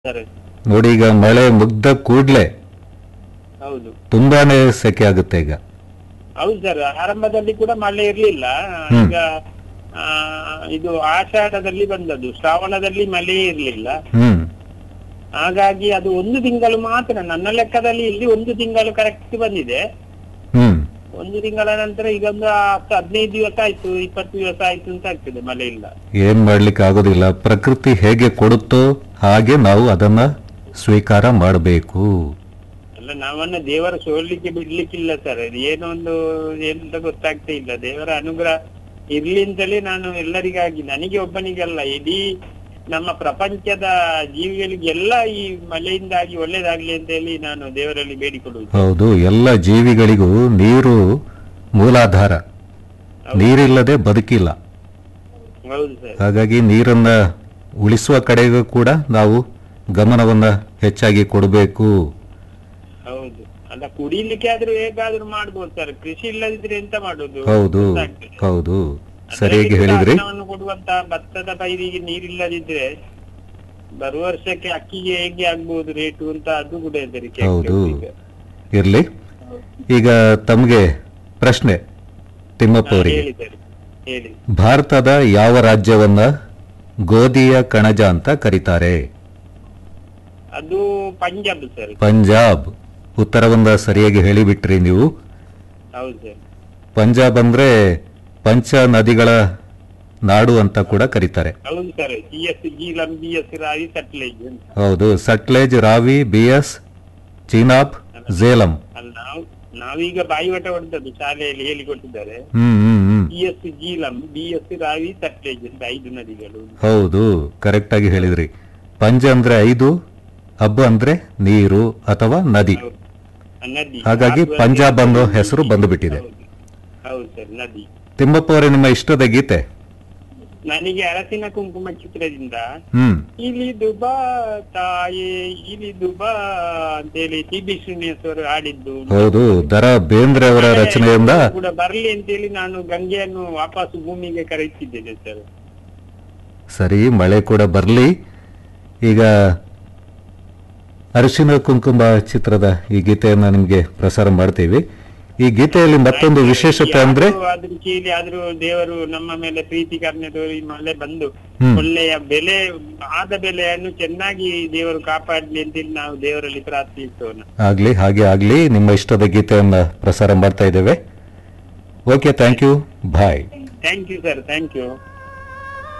Sir ನೋಡಿ ಈಗ ಮಳೆ ಮುಗ್ದ ಕೂಡ್ಲೆ ಹೌದು ತುಂಬಾನೇ ಸೆಕೆ ಆಗುತ್ತೆ ಈಗ ಹೌದು ಸರ್ ಆರಂಭದಲ್ಲಿ ಕೂಡ ಮಳೆ ಇರ್ಲಿಲ್ಲ ಹ್ಮ್. ಈಗ ಆ, ಇದು ಆಷಾಢದಲ್ಲಿ ಬಂದದ್ದು ಶ್ರಾವಣದಲ್ಲಿ ಮಳೆ ಇರ್ಲಿಲ್ಲ ಹ್ಮ್ ಹಾಗಾಗಿ ಅದು ಒಂದು ತಿಂಗಳು ಮಾತ್ರ ನನ್ನ ಲೆಕ್ಕದಲ್ಲಿ ಇಲ್ಲಿ ಒಂದು ತಿಂಗಳು ಕರೆಕ್ಟ್ ಬಂದಿದೆ ಹ್ಮ್ ಒಂದು ತಿಂಗಳ ನಂತರ ಈಗ ಒಂದು ಹತ್ತು ಹದಿನೈದು ದಿವಸ ಆಯ್ತು ಇಪ್ಪತ್ತು ದಿವಸ ಆಯ್ತು ಅಂತ ಆಗ್ತದೆ ಮಳೆ ಇಲ್ಲ ಏನ್ ಮಾಡ್ಲಿಕ್ಕೆ ಆಗೋದಿಲ್ಲ ಪ್ರಕೃತಿ ಹೇಗೆ ಕೊಡುತ್ತೋ ಹಾಗೆ ನಾವು ಅದನ್ನ ಸ್ವೀಕಾರ ಮಾಡಬೇಕು ಅಲ್ಲ ನಾವನ್ನ ದೇವರ ಸೋಲಿಕ್ಕೆ ಬಿಡ್ಲಿಕ್ಕಿಲ್ಲ ಸರ್ ಏನೋ ಒಂದು ಏನಂತ ಗೊತ್ತಾಗ್ತಾ ಇಲ್ಲ ದೇವರ ಅನುಗ್ರಹ ಇರ್ಲಿ ಅಂತೇಳಿ ನಾನು ಎಲ್ಲರಿಗಾಗಿ ನನಗೆ ಒಬ್ಬನಿಗಲ್ಲ ಇಡೀ ನಮ್ಮ ಪ್ರಪಂಚದ ಜೀವಿಗಳಿಗೆಲ್ಲ ಈ ಮಳೆಯಿಂದಾಗಿ ಒಳ್ಳೇದಾಗ್ಲಿ ಅಂತ ಹೇಳಿ ನಾನು ದೇವರಲ್ಲಿ ಬೇಡಿಕೊಳ್ಳುವುದು ಹೌದು ಎಲ್ಲ ಜೀವಿಗಳಿಗೂ ನೀರು ಮೂಲಾಧಾರ ನೀರಿಲ್ಲದೆ ಬದುಕಿಲ್ಲ ಹೌದು ಸರ್ ಹಾಗಾಗಿ ನೀರನ್ನ ಉಳಿಸುವ ಕಡೆಗೂ ಕೂಡ ನಾವು ಗಮನವನ್ನ ಹೆಚ್ಚಾಗಿ ಕೊಡಬೇಕು ಹೌದು ಅಲ್ಲ ಕುಡಿಲಿಕ್ಕೆ ಆದ್ರೂ ಹೇಗಾದ್ರೂ ಮಾಡ್ಬೋದು ಸರ್ ಕೃಷಿ ಇಲ್ಲದಿದ್ರೆ ಎಂತ ಮಾಡುದು ಹೌದು ಗೊತ್ತಾಗ್ತದೆ. ಹೌದು ಸರಿಯಾಗಿ ಅದರಲ್ಲಿ ಹೇಳಿದ್ರಿ ಅನ್ನವನ್ನು ಕೊಡುವಂತ ಭತ್ತದ ಪೈರಿಗೆ ನೀರಿಲ್ಲದಿದ್ರೆ ಬರುವ ವರ್ಷಕ್ಕೆ ಅಕ್ಕಿಗೆ ಹೇಗೆ ಆಗ್ಬಹುದು ರೇಟು ಅಂತ ಅದು ಕೂಡ ಹೆದರಿಕೆ ಆಗ್ತಾ ಹೌದು ಉಂಟು ಈಗ. ಇರ್ಲಿ ಈಗ ತಮಗೆ ಪ್ರಶ್ನೆ ತಿಮ್ಮಪ್ಪ ಹಾ, ಅವರಿಗೆ ಹೇಳಿ ಸರ್ ಹೇಳಿ ಭಾರತದ ಯಾವ ರಾಜ್ಯವನ್ನ ಗೋಧಿಯ ಕಣಜ ಅಂತ ಕರೀತಾರೆ ಅದು ಪಂಜಾಬ್ ಸರ್ ಪಂಜಾಬ್ ಉತ್ತರವನ್ನ ಸರಿಯಾಗಿ ಹೇಳಿಬಿಟ್ರಿ ನೀವು ಹೌದು ಸರ್ ಪಂಜಾಬ್ ಅಂದ್ರೆ ಪಂಚ ನದಿಗಳ ನಾಡು ಅಂತ ಕೂಡ ಕರೀತಾರೆ ಹೌದು ಸರ್ ಸಿ ಎಸ್ ಜೀಲಂ ಬಿ ಎಸ್ ರಾವಿ ಸಟ್ಲೇಜ್ ಅಂತ ಹೌದು ಸಟ್ಲೇಜ್ ರಾವಿ ಬಿಎಸ್ ಚೀನಾಬ್ ಝೇಲಂ ಅಲ್ಲಿ ನಾವು ನಾವೀಗ ಬಾಯಿವಟ ಹೊಡೆದದ್ದು ಶಾಲೆಯಲ್ಲಿ ಹೇಳಿಕೊಟ್ಟಿದ್ದಾರೆ ಹ್ಮ್ ಹ್ಮ್ ಹ್ಮ್ ಸಿ ಎಸ್ ಜೀಲಂ ಬಿ ಎಸ್ ರಾವಿ ಸಟ್ಲೇಜ್ ಅಂತ ಐದು ನದಿಗಳು ಹೌದು ಕರೆಕ್ಟ್ ಆಗಿ ಹೇಳಿದ್ರಿ ಪಂಜ ಅಂದ್ರೆ ಐದು ಹಬ್ಬ ಅಂದ್ರೆ ನೀರು ಅಥವಾ ನದಿ ಹೌದು. ನದಿ ಹಾಗಾಗಿ ಅದು ಪಂಜಾಬ್ ಅಲ್ಲಿ- ಅನ್ನೋ ಹೆಸರು ಬಂದುಬಿಟ್ಟಿದೆ. ಹೌದು. ಹೌದು ಸರ್ ನದಿ ತಿಮ್ಮಪ್ಪ ಅವರೇ ನಿಮ್ಮ ಇಷ್ಟದ ಗೀತೆ ನನಗೆ ಅರಸಿನ ಕುಂಕುಮ ಚಿತ್ರದಿಂದ ಹ್ಮ್ ಇಲಿದು ಬಾ ತಾಯೇ ಇಲಿದು ಬಾ ಅಂತೇಳಿ ಟಿ ಬಿ ಶ್ರೀನಿವಾಸರು ಹಾಡಿದ್ದು ಹೌದು ದರ ಬೇಂದ್ರೆ ಅವರ ರಚನೆಯಿಂದ ಕೂಡ ಬರ್ಲಿ ಅಂತೇಳಿ ನಾನು ಗಂಗೆಯನ್ನು ವಾಪಸ್ ಭೂಮಿಗೆ ಕರೆಯುತ್ತಿದ್ದೇನೆ ಸರ್ ಸರಿ ಮಳೆ ಕೂಡ ಬರ್ಲಿ ಈಗ ಅರಿಶಿನ ಕುಂಕುಮ ಚಿತ್ರದ ಈ ಗೀತೆಯನ್ನ ನಿಮ್ಗೆ ಪ್ರಸಾರ ಮಾಡ್ತೀವಿ ಈ ಗೀತೆಯಲ್ಲಿ ಮತ್ತೊಂದು ವಿಶೇಷತೆ ಅಂದ್ರೆ ಯಾರು ಅದ್ರ ಚೀಲಿ ಆದ್ರೂ ದೇವರು ನಮ್ಮ ಮೇಲೆ ಪ್ರೀತಿ ಕರ್ಣೆ ತೋರಿ ಮಳೆ ಬಂದು ಹ್ಮ್. ಒಳ್ಳೆಯ ಬೆಲೆ ಆದ ಬೆಲೆಯನ್ನು ಚೆನ್ನಾಗಿ ದೇವರು ಕಾಪಾಡ್ಲಿ ಅಂತೇಳಿ ನಾವು ದೇವರಲ್ಲಿ ಪ್ರಾರ್ಥಿಸೋಣ ಆಗ್ಲಿ ಹಾಗೆ ಆಗ್ಲಿ ನಿಮ್ಮ ಇಷ್ಟದ ಗೀತೆಯನ್ನ ಪ್ರಸಾರ ಮಾಡ್ತಾ ಇದ್ದೇವೆ okay thank you bye thank you sir thank you